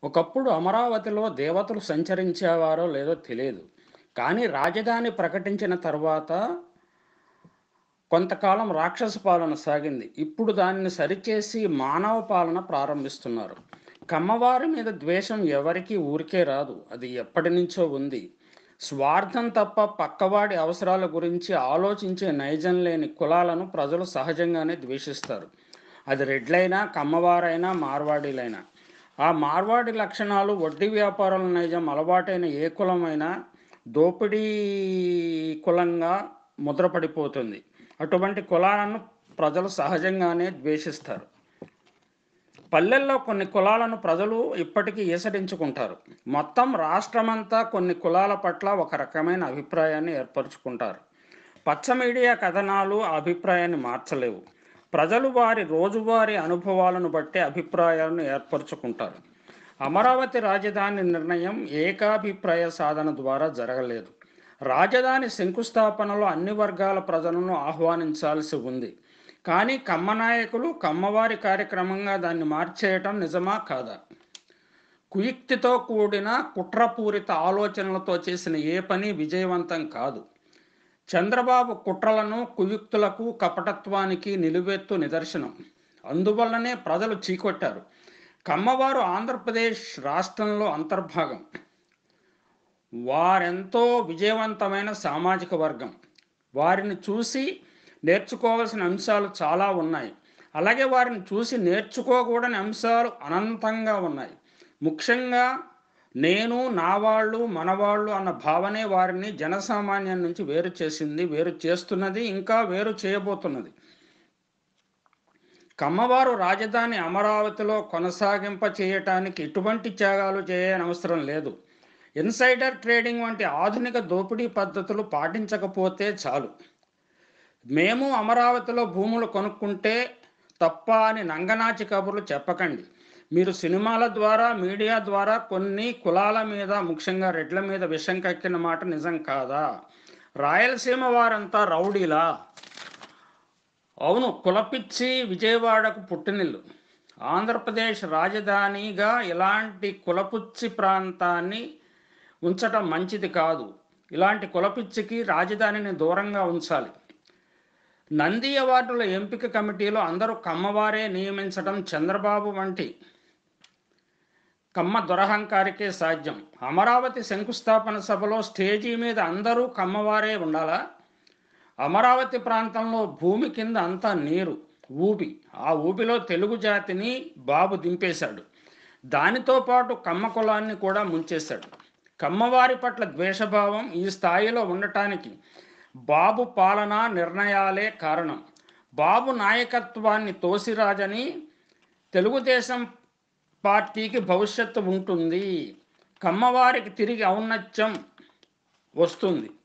ఒకప్పుడు అమరావతిలో దేవతలు సంచరించేవారో లేదో తెలియదు కానీ రాజధాని ప్రకటించిన తర్వాత కొంతకాలం రాక్షస పాలన సాగింది ఇప్పుడు దానిని సరిచేసి మానవ పాలన ప్రారంభిస్తున్నారు కమ్మవారి మీద ద్వేషం ఎవరికీ ఊరికే రాదు అది ఎప్పటి నుంచో ఉంది స్వార్థం తప్ప పక్కవాడి అవసరాల గురించి ఆలోచించే నైజం లేని కులాలను ప్రజలు సహజంగానే ద్వేషిస్తారు అది రెడ్లైనా కమ్మవారైనా మార్వాడీలైనా ఆ మార్వాడి లక్షణాలు వడ్డీ వ్యాపారాల నైజం అలవాటైన ఏ కులమైనా దోపిడీ కులంగా ముద్రపడిపోతుంది అటువంటి కులాలను ప్రజలు సహజంగానే ద్వేషిస్తారు పల్లెల్లో కొన్ని కులాలను ప్రజలు ఇప్పటికీ ఈసడించుకుంటారు మొత్తం రాష్ట్రమంతా కొన్ని కులాల పట్ల ఒక రకమైన అభిప్రాయాన్ని ఏర్పరచుకుంటారు పచ్చ మీడియా కథనాలు ఆ అభిప్రాయాన్ని మార్చలేవు ప్రజలు వారి రోజువారీ అనుభవాలను బట్టి అభిప్రాయాలను ఏర్పరచుకుంటారు అమరావతి రాజధాని నిర్ణయం ఏకాభిప్రాయ సాధన ద్వారా జరగలేదు రాజధాని శంకుస్థాపనలో అన్ని వర్గాల ప్రజలను ఆహ్వానించాల్సి ఉంది కానీ కమ్మ నాయకులు కమ్మవారి కార్యక్రమంగా దాన్ని మార్చేయటం నిజమా కాదా కుయుక్తితో కూడిన కుట్రపూరిత ఆలోచనలతో చేసిన ఏ పని విజయవంతం కాదు చంద్రబాబు కుట్రలను కుయుక్తులకు కపటత్వానికి నిలువెత్తు నిదర్శనం అందువల్లనే ప్రజలు చీకొట్టారు కమ్మవారు ఆంధ్రప్రదేశ్ రాష్ట్రంలో అంతర్భాగం వారెంతో విజయవంతమైన సామాజిక వర్గం వారిని చూసి నేర్చుకోవాల్సిన అంశాలు చాలా ఉన్నాయి అలాగే వారిని చూసి నేర్చుకోకూడని అంశాలు అనంతంగా ఉన్నాయి ముఖ్యంగా నేను నా వాళ్ళు మనవాళ్ళు అన్న భావనే వారిని జనసామాన్యం నుంచి వేరు చేసింది వేరు చేస్తున్నది ఇంకా వేరు చేయబోతున్నది కమ్మవారు రాజధాని అమరావతిలో కొనసాగింప చేయటానికి ఎటువంటి త్యాగాలు చేయని అవసరం లేదు ఇన్సైడర్ ట్రేడింగ్ వంటి ఆధునిక దోపిడీ పద్ధతులు పాటించకపోతే చాలు మేము అమరావతిలో భూములు కొనుక్కుంటే తప్ప అని నంగనాచి కబుర్లు చెప్పకండి మీరు సినిమాల ద్వారా మీడియా ద్వారా కొన్ని కులాల మీద ముఖ్యంగా రెడ్ల మీద విషం కక్కిన మాట నిజం కాదా రాయలసీమ వారంతా రౌడీలా అవును కులపిచ్చి విజయవాడకు పుట్టినిల్లు ఆంధ్రప్రదేశ్ రాజధానిగా ఇలాంటి కులపుచ్చి ప్రాంతాన్ని ఉంచటం మంచిది కాదు ఇలాంటి కులపిచ్చికి రాజధానిని దూరంగా ఉంచాలి నంది అవార్డుల ఎంపిక కమిటీలో అందరూ కమ్మవారే నియమించడం చంద్రబాబు వంటి కమ్మ దురహంకారికే సాధ్యం అమరావతి శంకుస్థాపన సభలో స్టేజీ మీద అందరూ కమ్మవారే ఉండాలా అమరావతి ప్రాంతంలో భూమి కింద అంతా నీరు ఊబి ఆ ఊబిలో తెలుగు జాతిని బాబు దింపేశాడు దానితో పాటు కమ్మ కులాన్ని కూడా ముంచేశాడు కమ్మవారి పట్ల ద్వేషభావం ఈ స్థాయిలో ఉండటానికి బాబు పాలనా నిర్ణయాలే కారణం బాబు నాయకత్వాన్ని తోసిరాజని తెలుగుదేశం పార్టీకి భవిష్యత్తు ఉంటుంది కమ్మవారికి తిరిగి ఔన్నత్యం వస్తుంది